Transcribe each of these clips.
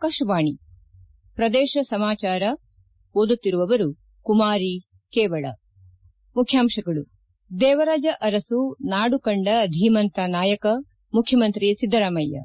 ಆಕಾಶವಾಣಿ ಪ್ರದೇಶ ಸಮಾಚಾರ ಓದುತ್ತಿರುವವರು ಕುಮಾರಿ ಕೇವಳ ಮುಖ್ಯಾಂಶಗಳು ದೇವರಾಜ ಅರಸು ನಾಡು ಕಂಡ ಧೀಮಂತ ನಾಯಕ ಮುಖ್ಯಮಂತ್ರಿ ಸಿದ್ದರಾಮಯ್ಯ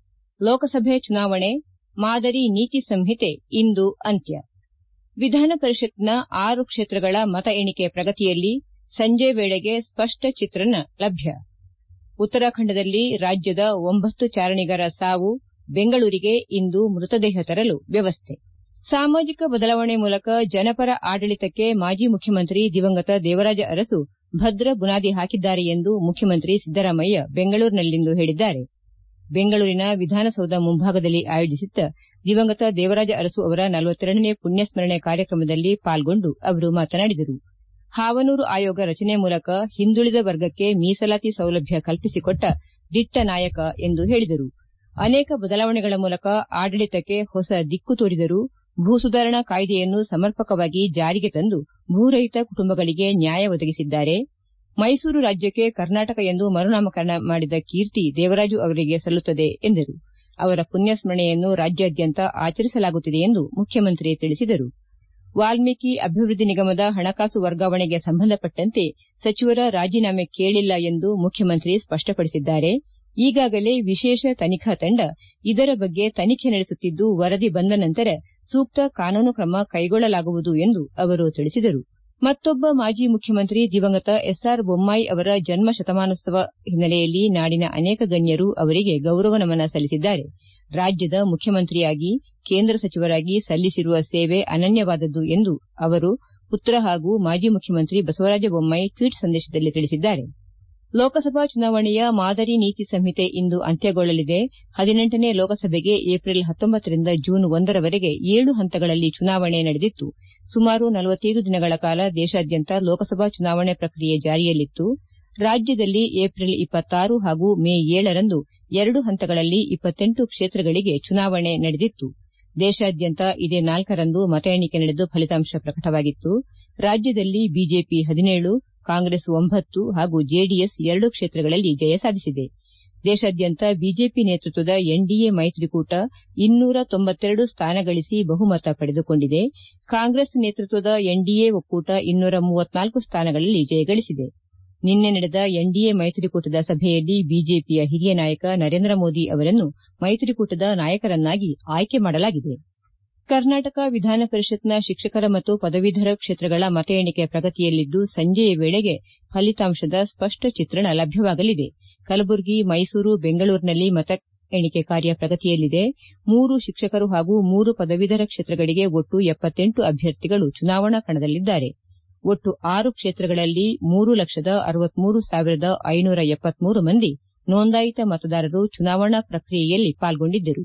ಲೋಕಸಭೆ ಚುನಾವಣೆ ಮಾದರಿ ನೀತಿ ಸಂಹಿತೆ ಇಂದು ಅಂತ್ಯ ವಿಧಾನ ಪರಿಷತ್ನ ಆರು ಕ್ಷೇತ್ರಗಳ ಮತ ಎಣಿಕೆ ಪ್ರಗತಿಯಲ್ಲಿ ಸಂಜೆ ವೇಳೆಗೆ ಸ್ಪಷ್ಟ ಚಿತ್ರಣ ಲಭ್ಯ ಉತ್ತರಾಖಂಡದಲ್ಲಿ ರಾಜ್ಯದ ಒಂಬತ್ತು ಚಾರಣಿಗರ ಸಾವು ಬೆಂಗಳೂರಿಗೆ ಇಂದು ಮೃತದೇಹ ತರಲು ವ್ಯವಸ್ಥೆ ಸಾಮಾಜಿಕ ಬದಲಾವಣೆ ಮೂಲಕ ಜನಪರ ಆಡಳಿತಕ್ಕೆ ಮಾಜಿ ಮುಖ್ಯಮಂತ್ರಿ ದಿವಂಗತ ದೇವರಾಜ ಅರಸು ಭದ್ರ ಬುನಾದಿ ಹಾಕಿದ್ದಾರೆ ಎಂದು ಮುಖ್ಯಮಂತ್ರಿ ಸಿದ್ದರಾಮಯ್ಯ ಬೆಂಗಳೂರಿನಲ್ಲಿಂದು ಹೇಳಿದ್ದಾರೆ ಬೆಂಗಳೂರಿನ ವಿಧಾನಸೌಧ ಮುಂಭಾಗದಲ್ಲಿ ಆಯೋಜಿಸಿದ್ದ ದಿವಂಗತ ದೇವರಾಜ ಅರಸು ಅವರ ನೇ ಪುಣ್ಯಸ್ಮರಣೆ ಕಾರ್ಯಕ್ರಮದಲ್ಲಿ ಪಾಲ್ಗೊಂಡು ಅವರು ಮಾತನಾಡಿದರು ಹಾವನೂರು ಆಯೋಗ ರಚನೆ ಮೂಲಕ ಹಿಂದುಳಿದ ವರ್ಗಕ್ಕೆ ಮೀಸಲಾತಿ ಸೌಲಭ್ಯ ಕಲ್ಪಿಸಿಕೊಟ್ಟ ದಿಟ್ಟ ನಾಯಕ ಎಂದು ಹೇಳಿದರು ಅನೇಕ ಬದಲಾವಣೆಗಳ ಮೂಲಕ ಆಡಳಿತಕ್ಕೆ ಹೊಸ ದಿಕ್ಕು ತೋರಿದರು ಭೂ ಸುಧಾರಣಾ ಕಾಯ್ದೆಯನ್ನು ಸಮರ್ಪಕವಾಗಿ ಜಾರಿಗೆ ತಂದು ಭೂರಹಿತ ಕುಟುಂಬಗಳಿಗೆ ನ್ಯಾಯ ಒದಗಿಸಿದ್ದಾರೆ ಮೈಸೂರು ರಾಜ್ಯಕ್ಕೆ ಕರ್ನಾಟಕ ಎಂದು ಮರುನಾಮಕರಣ ಮಾಡಿದ ಕೀರ್ತಿ ದೇವರಾಜು ಅವರಿಗೆ ಸಲ್ಲುತ್ತದೆ ಎಂದರು ಅವರ ಪುಣ್ಯಸ್ಮರಣೆಯನ್ನು ರಾಜ್ಯಾದ್ಯಂತ ಆಚರಿಸಲಾಗುತ್ತಿದೆ ಎಂದು ಮುಖ್ಯಮಂತ್ರಿ ತಿಳಿಸಿದರು ವಾಲ್ಮೀಕಿ ಅಭಿವೃದ್ಧಿ ನಿಗಮದ ಹಣಕಾಸು ವರ್ಗಾವಣೆಗೆ ಸಂಬಂಧಪಟ್ಟಂತೆ ಸಚಿವರ ರಾಜೀನಾಮೆ ಕೇಳಿಲ್ಲ ಎಂದು ಮುಖ್ಯಮಂತ್ರಿ ಸ್ಪಷ್ಟಪಡಿಸಿದ್ದಾರೆ ಈಗಾಗಲೇ ವಿಶೇಷ ತನಿಖಾ ತಂಡ ಇದರ ಬಗ್ಗೆ ತನಿಖೆ ನಡೆಸುತ್ತಿದ್ದು ವರದಿ ಬಂದ ನಂತರ ಸೂಕ್ತ ಕಾನೂನು ಕ್ರಮ ಕೈಗೊಳ್ಳಲಾಗುವುದು ಎಂದು ಅವರು ತಿಳಿಸಿದರು ಮತ್ತೊಬ್ಬ ಮಾಜಿ ಮುಖ್ಯಮಂತ್ರಿ ದಿವಂಗತ ಎಸ್ಆರ್ ಬೊಮ್ಮಾಯಿ ಅವರ ಜನ್ಮ ಶತಮಾನೋತ್ಸವ ಹಿನ್ನೆಲೆಯಲ್ಲಿ ನಾಡಿನ ಅನೇಕ ಗಣ್ಯರು ಅವರಿಗೆ ಗೌರವ ನಮನ ಸಲ್ಲಿಸಿದ್ದಾರೆ ರಾಜ್ಯದ ಮುಖ್ಯಮಂತ್ರಿಯಾಗಿ ಕೇಂದ್ರ ಸಚಿವರಾಗಿ ಸಲ್ಲಿಸಿರುವ ಸೇವೆ ಅನನ್ಯವಾದದ್ದು ಎಂದು ಅವರು ಪುತ್ರ ಹಾಗೂ ಮಾಜಿ ಮುಖ್ಯಮಂತ್ರಿ ಬಸವರಾಜ ಬೊಮ್ಮಾಯಿ ಟ್ವೀಟ್ ಸಂದೇಶದಲ್ಲಿ ತಿಳಿಸಿದ್ದಾರೆ ಲೋಕಸಭಾ ಚುನಾವಣೆಯ ಮಾದರಿ ನೀತಿ ಸಂಹಿತೆ ಇಂದು ಅಂತ್ಯಗೊಳ್ಳಲಿದೆ ಹದಿನೆಂಟನೇ ಲೋಕಸಭೆಗೆ ಏಪ್ರಿಲ್ ಹತ್ತೊಂಬತ್ತರಿಂದ ಜೂನ್ ಒಂದರವರೆಗೆ ಏಳು ಹಂತಗಳಲ್ಲಿ ಚುನಾವಣೆ ನಡೆದಿತ್ತು ಸುಮಾರು ನಲವತ್ತೈದು ದಿನಗಳ ಕಾಲ ದೇಶಾದ್ಯಂತ ಲೋಕಸಭಾ ಚುನಾವಣೆ ಪ್ರಕ್ರಿಯೆ ಜಾರಿಯಲ್ಲಿತ್ತು ರಾಜ್ಯದಲ್ಲಿ ಏಪ್ರಿಲ್ ಇಪ್ಪತ್ತಾರು ಹಾಗೂ ಮೇ ಏಳರಂದು ಎರಡು ಹಂತಗಳಲ್ಲಿ ಇಪ್ಪತ್ತೆಂಟು ಕ್ಷೇತ್ರಗಳಿಗೆ ಚುನಾವಣೆ ನಡೆದಿತ್ತು ದೇಶಾದ್ಯಂತ ಇದೇ ನಾಲ್ಕರಂದು ಮತ ಎಣಿಕೆ ನಡೆದು ಫಲಿತಾಂಶ ಪ್ರಕಟವಾಗಿತ್ತು ರಾಜ್ಯದಲ್ಲಿ ಬಿಜೆಪಿ ಹದಿನೇಳು ಕಾಂಗ್ರೆಸ್ ಒಂಬತ್ತು ಹಾಗೂ ಜೆಡಿಎಸ್ ಎರಡು ಕ್ಷೇತ್ರಗಳಲ್ಲಿ ಜಯ ಸಾಧಿಸಿದೆ ದೇಶಾದ್ಯಂತ ಬಿಜೆಪಿ ನೇತೃತ್ವದ ಎನ್ಡಿಎ ಮೈತ್ರಿಕೂಟ ಇನ್ನೂರ ತೊಂಬತ್ತೆರಡು ಸ್ಥಾನ ಗಳಿಸಿ ಬಹುಮತ ಪಡೆದುಕೊಂಡಿದೆ ಕಾಂಗ್ರೆಸ್ ನೇತೃತ್ವದ ಎನ್ಡಿಎ ಒಕ್ಕೂಟ ಇನ್ನೂರ ಮೂವತ್ನಾಲ್ಕು ಸ್ಥಾನಗಳಲ್ಲಿ ಜಯಗಳಿಸಿದೆ ನಿನ್ನೆ ನಡೆದ ಎನ್ಡಿಎ ಮೈತ್ರಿಕೂಟದ ಸಭೆಯಲ್ಲಿ ಬಿಜೆಪಿಯ ಹಿರಿಯ ನಾಯಕ ನರೇಂದ್ರ ಮೋದಿ ಅವರನ್ನು ಮೈತ್ರಿಕೂಟದ ನಾಯಕರನ್ನಾಗಿ ಆಯ್ಕೆ ಮಾಡಲಾಗಿದೆ ಕರ್ನಾಟಕ ವಿಧಾನ ಪರಿಷತ್ನ ಶಿಕ್ಷಕರ ಮತ್ತು ಪದವೀಧರ ಕ್ಷೇತ್ರಗಳ ಮತ ಎಣಿಕೆ ಪ್ರಗತಿಯಲ್ಲಿದ್ದು ಸಂಜೆಯ ವೇಳೆಗೆ ಫಲಿತಾಂಶದ ಸ್ಪಷ್ಟ ಚಿತ್ರಣ ಲಭ್ಯವಾಗಲಿದೆ ಕಲಬುರಗಿ ಮೈಸೂರು ಬೆಂಗಳೂರಿನಲ್ಲಿ ಮತ ಎಣಿಕೆ ಕಾರ್ಯ ಪ್ರಗತಿಯಲ್ಲಿದೆ ಮೂರು ಶಿಕ್ಷಕರು ಹಾಗೂ ಮೂರು ಪದವೀಧರ ಕ್ಷೇತ್ರಗಳಿಗೆ ಒಟ್ಟು ಎಪ್ಪತ್ತೆಂಟು ಅಭ್ಯರ್ಥಿಗಳು ಚುನಾವಣಾ ಕಣದಲ್ಲಿದ್ದಾರೆ ಒಟ್ಟು ಆರು ಕ್ಷೇತ್ರಗಳಲ್ಲಿ ಮೂರು ಲಕ್ಷದ ಅರವತ್ಮೂರು ಸಾವಿರದ ಐನೂರ ಎಪ್ಪತ್ಮೂರು ಮಂದಿ ನೋಂದಾಯಿತ ಮತದಾರರು ಚುನಾವಣಾ ಪ್ರಕ್ರಿಯೆಯಲ್ಲಿ ಪಾಲ್ಗೊಂಡಿದ್ದರು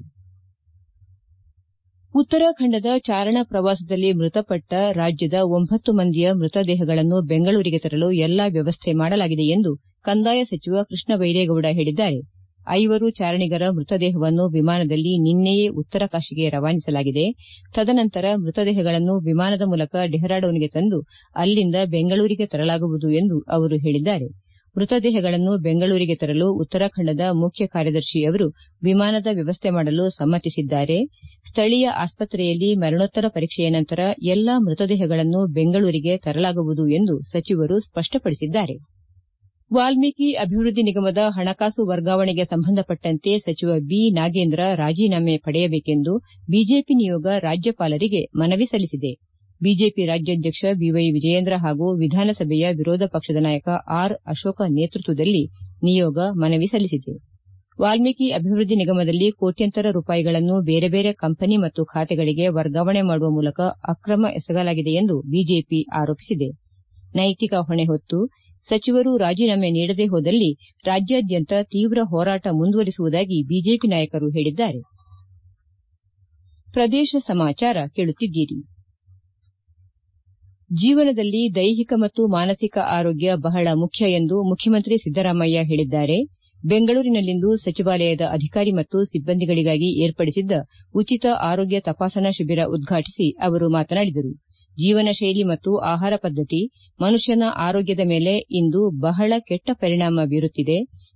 ಉತ್ತರಾಖಂಡದ ಚಾರಣ ಪ್ರವಾಸದಲ್ಲಿ ಮೃತಪಟ್ಟ ರಾಜ್ಯದ ಒಂಬತ್ತು ಮಂದಿಯ ಮೃತದೇಹಗಳನ್ನು ಬೆಂಗಳೂರಿಗೆ ತರಲು ಎಲ್ಲಾ ವ್ಯವಸ್ಥೆ ಮಾಡಲಾಗಿದೆ ಎಂದು ಕಂದಾಯ ಸಚಿವ ಕೃಷ್ಣ ಬೈರೇಗೌಡ ಹೇಳಿದ್ದಾರೆ ಐವರು ಚಾರಣಿಗರ ಮೃತದೇಹವನ್ನು ವಿಮಾನದಲ್ಲಿ ನಿನ್ನೆಯೇ ಉತ್ತರಕಾಶಿಗೆ ರವಾನಿಸಲಾಗಿದೆ ತದನಂತರ ಮೃತದೇಹಗಳನ್ನು ವಿಮಾನದ ಮೂಲಕ ಡೆಹ್ರಾಡೂನ್ಗೆ ತಂದು ಅಲ್ಲಿಂದ ಬೆಂಗಳೂರಿಗೆ ತರಲಾಗುವುದು ಎಂದು ಅವರು ಹೇಳಿದ್ದಾರೆ ಮೃತದೇಹಗಳನ್ನು ಬೆಂಗಳೂರಿಗೆ ತರಲು ಉತ್ತರಾಖಂಡದ ಮುಖ್ಯ ಕಾರ್ಯದರ್ಶಿ ಅವರು ವಿಮಾನದ ವ್ಯವಸ್ಥೆ ಮಾಡಲು ಸಮ್ಮತಿಸಿದ್ದಾರೆ ಸ್ಥಳೀಯ ಆಸ್ಪತ್ರೆಯಲ್ಲಿ ಮರಣೋತ್ತರ ಪರೀಕ್ಷೆಯ ನಂತರ ಎಲ್ಲಾ ಮೃತದೇಹಗಳನ್ನು ಬೆಂಗಳೂರಿಗೆ ತರಲಾಗುವುದು ಎಂದು ಸಚಿವರು ಸ್ಪಷ್ಟಪಡಿಸಿದ್ದಾರೆ ವಾಲ್ಮೀಕಿ ಅಭಿವೃದ್ಧಿ ನಿಗಮದ ಹಣಕಾಸು ವರ್ಗಾವಣೆಗೆ ಸಂಬಂಧಪಟ್ಟಂತೆ ಸಚಿವ ಬಿ ನಾಗೇಂದ್ರ ರಾಜೀನಾಮೆ ಪಡೆಯಬೇಕೆಂದು ಬಿಜೆಪಿ ನಿಯೋಗ ರಾಜ್ಯಪಾಲರಿಗೆ ಮನವಿ ಸಲ್ಲಿಸಿದೆ ಬಿಜೆಪಿ ರಾಜ್ಯಾಧ್ಯಕ್ಷ ಬಿವೈ ವಿಜಯೇಂದ್ರ ಹಾಗೂ ವಿಧಾನಸಭೆಯ ವಿರೋಧ ಪಕ್ಷದ ನಾಯಕ ಆರ್ ಅಶೋಕ ನೇತೃತ್ವದಲ್ಲಿ ನಿಯೋಗ ಮನವಿ ಸಲ್ಲಿಸಿದೆ ವಾಲ್ಮೀಕಿ ಅಭಿವೃದ್ಧಿ ನಿಗಮದಲ್ಲಿ ಕೋಟ್ಯಂತರ ರೂಪಾಯಿಗಳನ್ನು ಬೇರೆ ಬೇರೆ ಕಂಪನಿ ಮತ್ತು ಖಾತೆಗಳಿಗೆ ವರ್ಗಾವಣೆ ಮಾಡುವ ಮೂಲಕ ಅಕ್ರಮ ಎಸಗಲಾಗಿದೆ ಎಂದು ಬಿಜೆಪಿ ಆರೋಪಿಸಿದೆ ನೈತಿಕ ಹೊಣೆ ಹೊತ್ತು ಸಚಿವರು ರಾಜೀನಾಮೆ ನೀಡದೇ ಹೋದಲ್ಲಿ ರಾಜ್ಯಾದ್ಯಂತ ತೀವ್ರ ಹೋರಾಟ ಮುಂದುವರಿಸುವುದಾಗಿ ಬಿಜೆಪಿ ನಾಯಕರು ಹೇಳಿದ್ದಾರೆ ಪ್ರದೇಶ ಸಮಾಚಾರ ಕೇಳುತ್ತಿದ್ದೀರಿ ಜೀವನದಲ್ಲಿ ದೈಹಿಕ ಮತ್ತು ಮಾನಸಿಕ ಆರೋಗ್ಯ ಬಹಳ ಮುಖ್ಯ ಎಂದು ಮುಖ್ಯಮಂತ್ರಿ ಸಿದ್ದರಾಮಯ್ಯ ಹೇಳಿದ್ದಾರೆ ಬೆಂಗಳೂರಿನಲ್ಲಿಂದು ಸಚಿವಾಲಯದ ಅಧಿಕಾರಿ ಮತ್ತು ಸಿಬ್ಬಂದಿಗಳಿಗಾಗಿ ಏರ್ಪಡಿಸಿದ್ದ ಉಚಿತ ಆರೋಗ್ಯ ತಪಾಸಣಾ ಶಿಬಿರ ಉದ್ಘಾಟಿಸಿ ಅವರು ಮಾತನಾಡಿದರು ಜೀವನ ಶೈಲಿ ಮತ್ತು ಆಹಾರ ಪದ್ದತಿ ಮನುಷ್ಯನ ಆರೋಗ್ಯದ ಮೇಲೆ ಇಂದು ಬಹಳ ಕೆಟ್ಟ ಪರಿಣಾಮ ಬೀರುತ್ತಿದೆ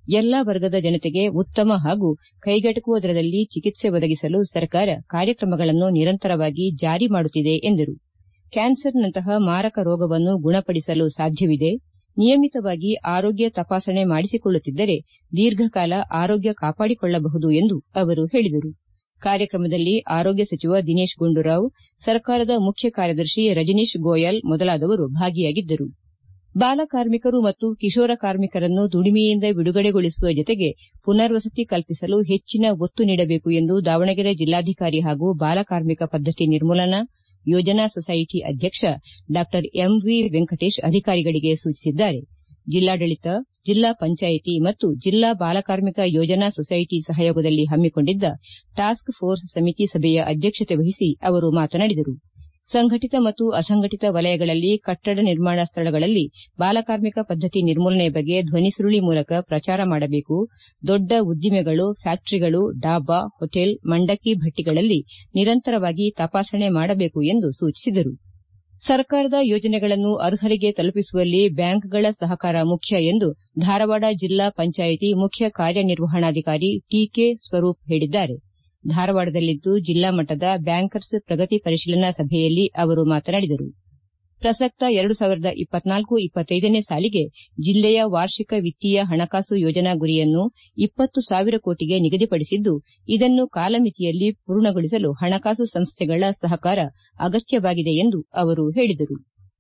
ಎಲ್ಲಾ ವರ್ಗದ ಜನತೆಗೆ ಉತ್ತಮ ಹಾಗೂ ಕೈಗೆಟುಕುವ ದರದಲ್ಲಿ ಚಿಕಿತ್ಸೆ ಒದಗಿಸಲು ಸರ್ಕಾರ ಕಾರ್ಯಕ್ರಮಗಳನ್ನು ನಿರಂತರವಾಗಿ ಜಾರಿ ಮಾಡುತ್ತಿದೆ ಎಂದರು ಕ್ಯಾನ್ಸರ್ನಂತಹ ಮಾರಕ ರೋಗವನ್ನು ಗುಣಪಡಿಸಲು ಸಾಧ್ಯವಿದೆ ನಿಯಮಿತವಾಗಿ ಆರೋಗ್ಯ ತಪಾಸಣೆ ಮಾಡಿಸಿಕೊಳ್ಳುತ್ತಿದ್ದರೆ ದೀರ್ಘಕಾಲ ಆರೋಗ್ಯ ಕಾಪಾಡಿಕೊಳ್ಳಬಹುದು ಎಂದು ಅವರು ಹೇಳಿದರು ಕಾರ್ಯಕ್ರಮದಲ್ಲಿ ಆರೋಗ್ಯ ಸಚಿವ ದಿನೇಶ್ ಗುಂಡೂರಾವ್ ಸರ್ಕಾರದ ಮುಖ್ಯ ಕಾರ್ಯದರ್ಶಿ ರಜನೀಶ್ ಗೋಯಲ್ ಮೊದಲಾದವರು ಭಾಗಿಯಾಗಿದ್ದರು ಬಾಲ ಕಾರ್ಮಿಕರು ಮತ್ತು ಕಿಶೋರ ಕಾರ್ಮಿಕರನ್ನು ದುಡಿಮೆಯಿಂದ ಬಿಡುಗಡೆಗೊಳಿಸುವ ಜತೆಗೆ ಪುನರ್ವಸತಿ ಕಲ್ಪಿಸಲು ಹೆಚ್ಚಿನ ಒತ್ತು ನೀಡಬೇಕು ಎಂದು ದಾವಣಗೆರೆ ಜಿಲ್ಲಾಧಿಕಾರಿ ಹಾಗೂ ಬಾಲ ಕಾರ್ಮಿಕ ಪದ್ದತಿ ನಿರ್ಮೂಲನಾ ಯೋಜನಾ ಸೊಸೈಟಿ ಅಧ್ಯಕ್ಷ ಡಾ ಎಂವಿ ವೆಂಕಟೇಶ್ ಅಧಿಕಾರಿಗಳಿಗೆ ಸೂಚಿಸಿದ್ದಾರೆ ಜಿಲ್ಲಾಡಳಿತ ಜಿಲ್ಲಾ ಪಂಚಾಯಿತಿ ಮತ್ತು ಜಿಲ್ಲಾ ಬಾಲಕಾರ್ಮಿಕ ಯೋಜನಾ ಸೊಸೈಟಿ ಸಹಯೋಗದಲ್ಲಿ ಹಮ್ಮಿಕೊಂಡಿದ್ದ ಟಾಸ್ಕ್ ಫೋರ್ಸ್ ಸಮಿತಿ ಸಭೆಯ ಅಧ್ಯಕ್ಷತೆ ವಹಿಸಿ ಅವರು ಮಾತನಾಡಿದರು ಸಂಘಟಿತ ಮತ್ತು ಅಸಂಘಟಿತ ವಲಯಗಳಲ್ಲಿ ಕಟ್ಟಡ ನಿರ್ಮಾಣ ಸ್ಥಳಗಳಲ್ಲಿ ಬಾಲಕಾರ್ಮಿಕ ಪದ್ದತಿ ನಿರ್ಮೂಲನೆ ಬಗ್ಗೆ ಧ್ವನಿಸುರುಳಿ ಮೂಲಕ ಪ್ರಚಾರ ಮಾಡಬೇಕು ದೊಡ್ಡ ಉದ್ದಿಮೆಗಳು ಫ್ಯಾಕ್ಟರಿಗಳು ಡಾಬಾ ಹೋಟೆಲ್ ಮಂಡಕ್ಕಿ ಭಟ್ಟಿಗಳಲ್ಲಿ ನಿರಂತರವಾಗಿ ತಪಾಸಣೆ ಮಾಡಬೇಕು ಎಂದು ಸೂಚಿಸಿದರು ಸರ್ಕಾರದ ಯೋಜನೆಗಳನ್ನು ಅರ್ಹರಿಗೆ ತಲುಪಿಸುವಲ್ಲಿ ಬ್ಯಾಂಕ್ಗಳ ಸಹಕಾರ ಮುಖ್ಯ ಎಂದು ಧಾರವಾಡ ಜಿಲ್ಲಾ ಪಂಚಾಯಿತಿ ಮುಖ್ಯ ಕಾರ್ಯನಿರ್ವಹಣಾಧಿಕಾರಿ ಟಿಕೆ ಸ್ವರೂಪ್ ಹೇಳಿದ್ದಾರೆ ಧಾರವಾಡದಲ್ಲಿಂದು ಜಿಲ್ಲಾ ಮಟ್ಟದ ಬ್ಯಾಂಕರ್ಸ್ ಪ್ರಗತಿ ಪರಿಶೀಲನಾ ಸಭೆಯಲ್ಲಿ ಅವರು ಮಾತನಾಡಿದರು ಪ್ರಸಕ್ತ ಎರಡು ಸಾವಿರದ ಇಪ್ಪತ್ನಾಲ್ಕು ಇಪ್ಪತ್ತೈದನೇ ಸಾಲಿಗೆ ಜಿಲ್ಲೆಯ ವಾರ್ಷಿಕ ವಿತ್ತೀಯ ಹಣಕಾಸು ಯೋಜನಾ ಗುರಿಯನ್ನು ಇಪ್ಪತ್ತು ಸಾವಿರ ಕೋಟಿಗೆ ನಿಗದಿಪಡಿಸಿದ್ದು ಇದನ್ನು ಕಾಲಮಿತಿಯಲ್ಲಿ ಪೂರ್ಣಗೊಳಿಸಲು ಹಣಕಾಸು ಸಂಸ್ಥೆಗಳ ಸಹಕಾರ ಅಗತ್ಯವಾಗಿದೆ ಎಂದು ಅವರು ಹೇಳಿದರು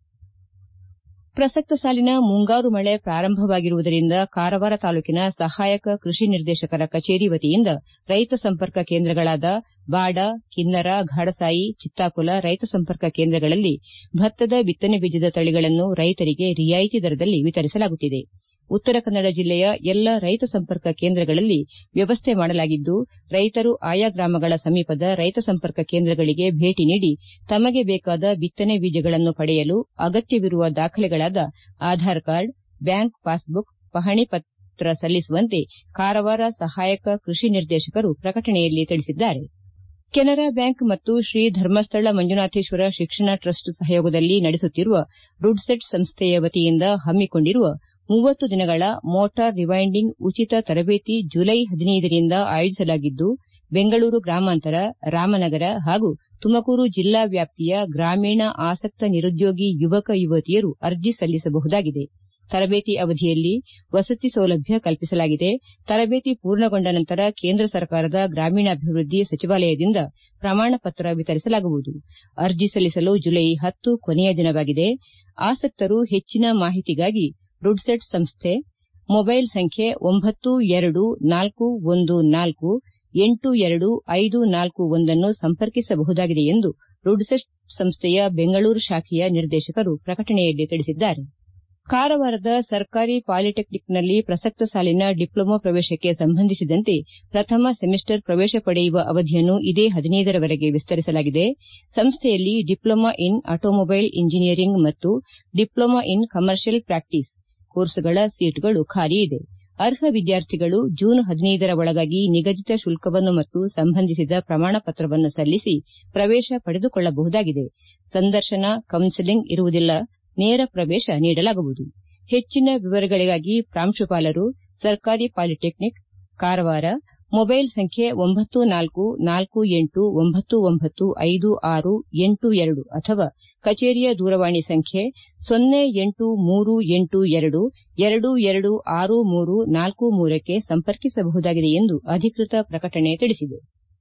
ಪ್ರಸಕ್ತ ಸಾಲಿನ ಮುಂಗಾರು ಮಳೆ ಪ್ರಾರಂಭವಾಗಿರುವುದರಿಂದ ಕಾರವಾರ ತಾಲೂಕಿನ ಸಹಾಯಕ ಕೃಷಿ ನಿರ್ದೇಶಕರ ಕಚೇರಿ ವತಿಯಿಂದ ರೈತ ಸಂಪರ್ಕ ಕೇಂದ್ರಗಳಾದ ಬಾಡ ಕಿನ್ನರ ಘಾಡಸಾಯಿ ಚಿತ್ತಾಕುಲ ರೈತ ಸಂಪರ್ಕ ಕೇಂದ್ರಗಳಲ್ಲಿ ಭತ್ತದ ಬಿತ್ತನೆ ಬೀಜದ ತಳಿಗಳನ್ನು ರೈತರಿಗೆ ರಿಯಾಯಿತಿ ದರದಲ್ಲಿ ವಿತರಿಸಲಾಗುತ್ತಿದೆ ಉತ್ತರ ಕನ್ನಡ ಜಿಲ್ಲೆಯ ಎಲ್ಲ ರೈತ ಸಂಪರ್ಕ ಕೇಂದ್ರಗಳಲ್ಲಿ ವ್ಯವಸ್ಥೆ ಮಾಡಲಾಗಿದ್ದು ರೈತರು ಆಯಾ ಗ್ರಾಮಗಳ ಸಮೀಪದ ರೈತ ಸಂಪರ್ಕ ಕೇಂದ್ರಗಳಿಗೆ ಭೇಟಿ ನೀಡಿ ತಮಗೆ ಬೇಕಾದ ಬಿತ್ತನೆ ಬೀಜಗಳನ್ನು ಪಡೆಯಲು ಅಗತ್ಯವಿರುವ ದಾಖಲೆಗಳಾದ ಆಧಾರ್ ಕಾರ್ಡ್ ಬ್ಯಾಂಕ್ ಪಾಸ್ಬುಕ್ ಪಹಣಿ ಪತ್ರ ಸಲ್ಲಿಸುವಂತೆ ಕಾರವಾರ ಸಹಾಯಕ ಕೃಷಿ ನಿರ್ದೇಶಕರು ಪ್ರಕಟಣೆಯಲ್ಲಿ ತಿಳಿಸಿದ್ದಾರೆ ಕೆನರಾ ಬ್ಯಾಂಕ್ ಮತ್ತು ಶ್ರೀ ಧರ್ಮಸ್ಥಳ ಮಂಜುನಾಥೇಶ್ವರ ಶಿಕ್ಷಣ ಟ್ರಸ್ಟ್ ಸಹಯೋಗದಲ್ಲಿ ನಡೆಸುತ್ತಿರುವ ರುಡ್ಸೆಟ್ ಸಂಸ್ಥೆಯ ವತಿಯಿಂದ ಹಮ್ಮಿಕೊಂಡಿರುವ ಮೂವತ್ತು ದಿನಗಳ ಮೋಟಾರ್ ರಿವೈಂಡಿಂಗ್ ಉಚಿತ ತರಬೇತಿ ಜುಲೈ ಹದಿನೈದರಿಂದ ಆಯೋಜಿಸಲಾಗಿದ್ದು ಬೆಂಗಳೂರು ಗ್ರಾಮಾಂತರ ರಾಮನಗರ ಹಾಗೂ ತುಮಕೂರು ಜಿಲ್ಲಾ ವ್ಯಾಪ್ತಿಯ ಗ್ರಾಮೀಣ ಆಸಕ್ತ ನಿರುದ್ಯೋಗಿ ಯುವಕ ಯುವತಿಯರು ಅರ್ಜಿ ಸಲ್ಲಿಸಬಹುದಾಗಿದೆ ತರಬೇತಿ ಅವಧಿಯಲ್ಲಿ ವಸತಿ ಸೌಲಭ್ಯ ಕಲ್ಪಿಸಲಾಗಿದೆ ತರಬೇತಿ ಪೂರ್ಣಗೊಂಡ ನಂತರ ಕೇಂದ್ರ ಸರ್ಕಾರದ ಗ್ರಾಮೀಣಾಭಿವೃದ್ಧಿ ಸಚಿವಾಲಯದಿಂದ ಪ್ರಮಾಣ ಪತ್ರ ವಿತರಿಸಲಾಗುವುದು ಅರ್ಜಿ ಸಲ್ಲಿಸಲು ಜುಲೈ ಹತ್ತು ಕೊನೆಯ ದಿನವಾಗಿದೆ ಆಸಕ್ತರು ಹೆಚ್ಚಿನ ಮಾಹಿತಿಗಾಗಿ ರುಡ್ಸೆಟ್ ಸಂಸ್ಥೆ ಮೊಬೈಲ್ ಸಂಖ್ಯೆ ಒಂಬತ್ತು ಎರಡು ನಾಲ್ಕು ಒಂದು ನಾಲ್ಕು ಎಂಟು ಎರಡು ಐದು ನಾಲ್ಕು ಒಂದನ್ನು ಸಂಪರ್ಕಿಸಬಹುದಾಗಿದೆ ಎಂದು ರುಡ್ಸೆಟ್ ಸಂಸ್ಥೆಯ ಬೆಂಗಳೂರು ಶಾಖೆಯ ನಿರ್ದೇಶಕರು ಪ್ರಕಟಣೆಯಲ್ಲಿ ತಿಳಿಸಿದ್ದಾರೆ ಕಾರವಾರದ ಸರ್ಕಾರಿ ಪಾಲಿಟೆಕ್ನಿಕ್ನಲ್ಲಿ ಪ್ರಸಕ್ತ ಸಾಲಿನ ಡಿಪ್ಲೊಮಾ ಪ್ರವೇಶಕ್ಕೆ ಸಂಬಂಧಿಸಿದಂತೆ ಪ್ರಥಮ ಸೆಮಿಸ್ಟರ್ ಪ್ರವೇಶ ಪಡೆಯುವ ಅವಧಿಯನ್ನು ಇದೇ ಹದಿನೈದರವರೆಗೆ ವಿಸ್ತರಿಸಲಾಗಿದೆ ಸಂಸ್ಥೆಯಲ್ಲಿ ಡಿಪ್ಲೊಮಾ ಇನ್ ಆಟೋಮೊಬೈಲ್ ಇಂಜಿನಿಯರಿಂಗ್ ಮತ್ತು ಡಿಪ್ಲೊಮಾ ಇನ್ ಕಮರ್ಷಿಯಲ್ ಪ್ರಾಕ್ಟೀಸ್ ಕೋರ್ಸ್ಗಳ ಸೀಟ್ಗಳು ಖಾಲಿ ಇದೆ ಅರ್ಹ ವಿದ್ಯಾರ್ಥಿಗಳು ಜೂನ್ ಹದಿನೈದರ ಒಳಗಾಗಿ ನಿಗದಿತ ಶುಲ್ಕವನ್ನು ಮತ್ತು ಸಂಬಂಧಿಸಿದ ಪ್ರಮಾಣ ಪತ್ರವನ್ನು ಸಲ್ಲಿಸಿ ಪ್ರವೇಶ ಪಡೆದುಕೊಳ್ಳಬಹುದಾಗಿದೆ ಸಂದರ್ಶನ ಕೌನ್ಸೆಲಿಂಗ್ ಇರುವುದಿಲ್ಲ ನೇರ ಪ್ರವೇಶ ನೀಡಲಾಗುವುದು ಹೆಚ್ಚಿನ ವಿವರಗಳಿಗಾಗಿ ಪ್ರಾಂಶುಪಾಲರು ಸರ್ಕಾರಿ ಪಾಲಿಟೆಕ್ನಿಕ್ ಕಾರವಾರ ಮೊಬೈಲ್ ಸಂಖ್ಯೆ ಒಂಬತ್ತು ನಾಲ್ಕು ನಾಲ್ಕು ಎಂಟು ಒಂಬತ್ತು ಒಂಬತ್ತು ಐದು ಆರು ಎಂಟು ಎರಡು ಅಥವಾ ಕಚೇರಿಯ ದೂರವಾಣಿ ಸಂಖ್ಯೆ ಸೊನ್ನೆ ಎಂಟು ಮೂರು ಎಂಟು ಎರಡು ಎರಡು ಎರಡು ಆರು ಮೂರು ನಾಲ್ಕು ಮೂರಕ್ಕೆ ಸಂಪರ್ಕಿಸಬಹುದಾಗಿದೆ ಎಂದು ಅಧಿಕೃತ ಪ್ರಕಟಣೆ ತಿಳಿಸಿದೆ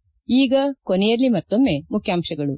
ಈಗ ಕೊನೆಯಲ್ಲಿ ಮತ್ತೊಮ್ಮೆ ಮುಖ್ಯಾಂಶಗಳು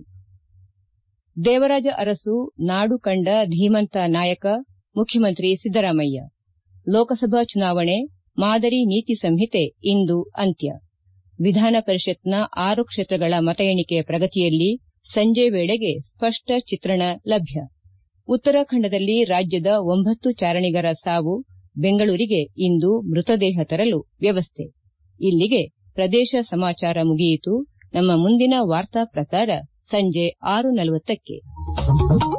ದೇವರಾಜ ಅರಸು ನಾಡು ಕಂಡ ಧೀಮಂತ ನಾಯಕ ಮುಖ್ಯಮಂತ್ರಿ ಸಿದ್ದರಾಮಯ್ಯ ಲೋಕಸಭಾ ಚುನಾವಣೆ ಮಾದರಿ ನೀತಿ ಸಂಹಿತೆ ಇಂದು ಅಂತ್ಯ ವಿಧಾನ ಪರಿಷತ್ನ ಆರು ಕ್ಷೇತ್ರಗಳ ಮತ ಎಣಿಕೆ ಪ್ರಗತಿಯಲ್ಲಿ ಸಂಜೆ ವೇಳೆಗೆ ಸ್ಪಷ್ಟ ಚಿತ್ರಣ ಲಭ್ಯ ಉತ್ತರಾಖಂಡದಲ್ಲಿ ರಾಜ್ಯದ ಒಂಬತ್ತು ಚಾರಣಿಗರ ಸಾವು ಬೆಂಗಳೂರಿಗೆ ಇಂದು ಮೃತದೇಹ ತರಲು ವ್ಯವಸ್ಥೆ ಇಲ್ಲಿಗೆ ಪ್ರದೇಶ ಸಮಾಚಾರ ಮುಗಿಯಿತು ನಮ್ಮ ಮುಂದಿನ ವಾರ್ತಾ ಪ್ರಸಾರ ಸಂಜೆ ಆರು ನಲವತ್ತಕ್ಕೆ